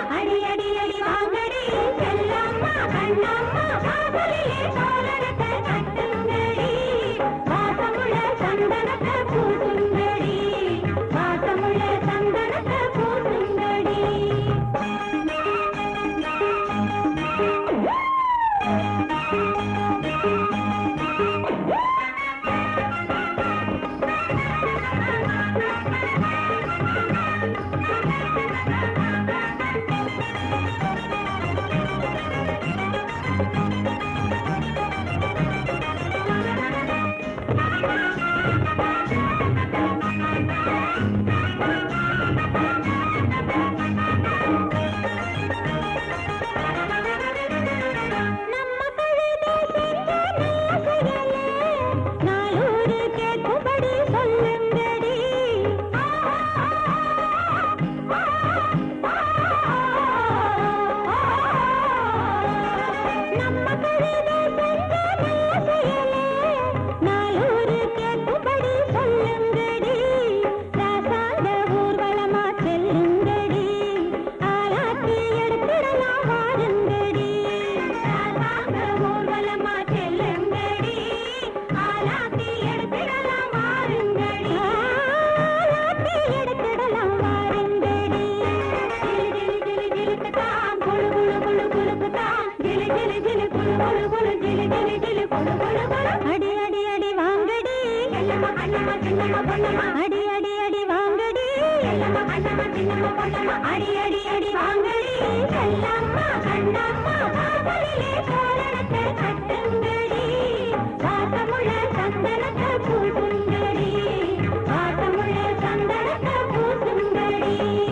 அடி அடி அடி வாங்கடி செல்லம்மா கண்ணம்மா காதலிலே சோழனத்தை கட்டுங்கடி வாசமுள்ள சந்தனத்தை பூசுங்கடி வாசமுள்ள சந்தனத்தை பூசுங்கடி நம்ம கழுதை செஞ்ச நல்ல செயலே நாளூரு கேட்கும்படி சொல்லுங்கடி நம்ம கழுதை செஞ்ச நல்ல செயலே நாளூரு கேட்கும்படி சொல்லுங்கடி ராசாந்த ஊர்வலமா செல்லுங்கடி ஆராத்தி எடுத்துடலாம் வாருங்கடி ராசாந்த ஊர்வலமா செல்லுங்கடி ஆராத்தி எடுத்துடலாம் வாருங்கடி ஆராத்தி எடுத்துடலாம் வாருங்கடி ஜிலு ஜிலு ஜிலு ஜிலுக்குதான் குளு குளு குளு குளுக்குதான் ஜிலு ஜிலு ஜிலு குளு குளு குளு ஜிலு ஜிலு ஜிலு குளு குளு குளு அடி அடி அடி வாங்கடி செல்லம்மா கண்ணம்மா சின்னம்மா பொன்னம்மா அடி அடி அடி வாங்கடி செல்லம்மா கண்ணம்மா சின்னம்மா பொன்னம்மா அடி அடி அடி வாங்கடி செல்லம்மா கண்ணம்மா காதலிலே சோழனத்தை கட்டுங்கடி வாசமுள்ள சந்தனத்தை பூசுங்கடி வாசமுள்ள சந்தனத்தை பூசுங்கடி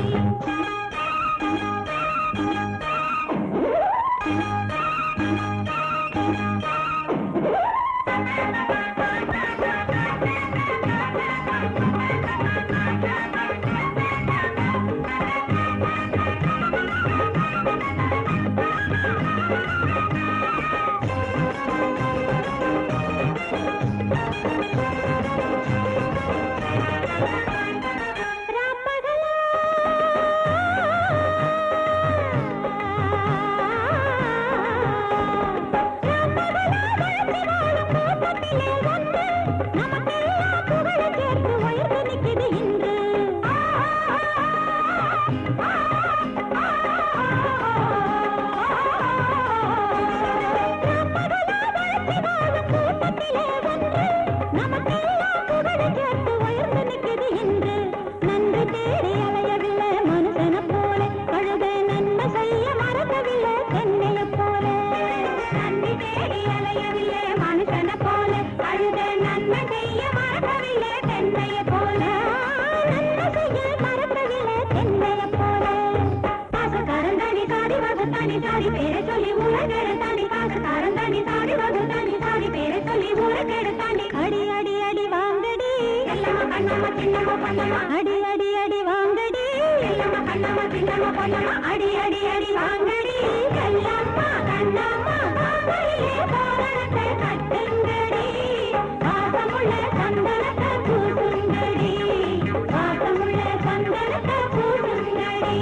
நமக்கெல்லாம் புகழ் சேர்த்து உயர்ந்து நிற்குது இன்று நன்றி தேடி அலையவில்லை மனுஷனை போல கழுத நன்மை செய்ய மறக்கவில்லை தென்னைய போல நன்றி தேடி அலையவில்லை மனுஷனை போல கழுத நன்மை செய்ய மறக்கவில்லை தென்னைய போல நன்மை செய்ய மறக்கவில்லை தென்னைய போல காசுக்காரன் தானி சாடி வகுத்தானி சாடி பேரை சொல்லி உலகெடுத்தானி காசுக்காரன் தானி சாடி வகுத்தானி சாடி பேரை சொல்லி உலகெடுத்தானி அடி அடி அடி வாங்கடி எல்லம்மா கண்ணம்மா சின்னம்மா பொன்னம்மா அடி அடி அடி வாங்கடி எல்லம்மா கண்ணம்மா சின்னம்மா பொன்னம்மா அடி அடி அடி வாங்கடி எல்லம்மா கண்ணம்மா காதலிலே தோரணத்தை கட்டுங்கடி வாசமுள்ள சந்தனத்தை பூசுங்கடி வாசமுள்ள சந்தனத்தை பூசுங்கடி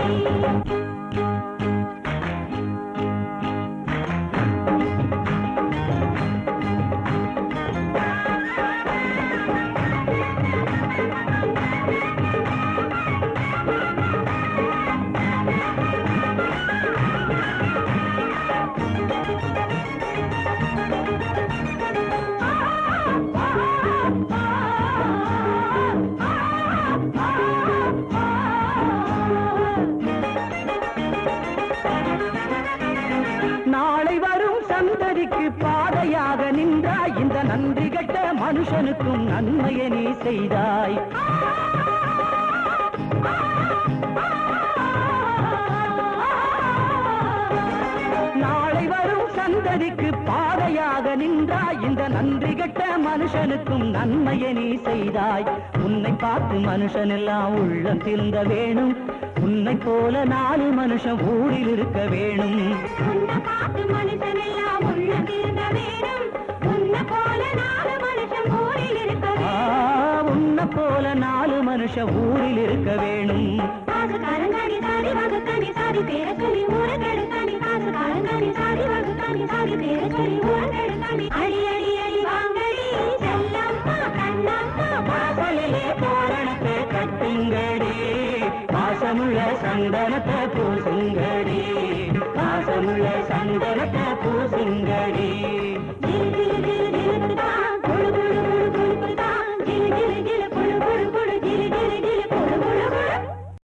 நாளை வரும் சந்ததிக்கு பாதையாக நின்றாய் இந்த நன்றி கெட்ட மனுஷனுக்கும் நன்மையை நீ செய்தாய் நாளை வரும் சந்ததிக்கு பாதையாக நின்றாய் இந்த நன்றி கெட்ட மனுஷனுக்கும் நன்மையை நீ செய்தாய் உன்னை பார்த்து மனுஷன் எல்லாம் உள்ளம் திருந்த வேணும் உன்னை போல நாலு மனுஷன் ஊரில் இருக்க வேணும் உன்னை பார்த்து மனுஷனெல்லாம் உள்ள திருந்த வேணும் உன்னை போல நாலு மனுஷன் ஊரில் இருக்க ஆ, உன்னை போல நாலு மனுஷன் ஊரில் இருக்க வேணும் ஆ காசுக்காரங்காடி சாதி வகுத்தாண்டி சாதி பேர சொல்லி ஊரை கெடுத்தாண்டி காசுக்காரங்காடி சாதி வகுத்தாண்டி சாதி பேர சொல்லி ஊரை கெடுத்தாண்டி அடி அடி அடி வாங்கடி செல்லம்மா கண்ணம்மா வாசலிலே தோரணத்தை கட்டுங்கடி பாசமுள்ள சந்தனத்தை பூசுங்கடி பாசமுள்ள சந்தனத்தை பூசுங்கடி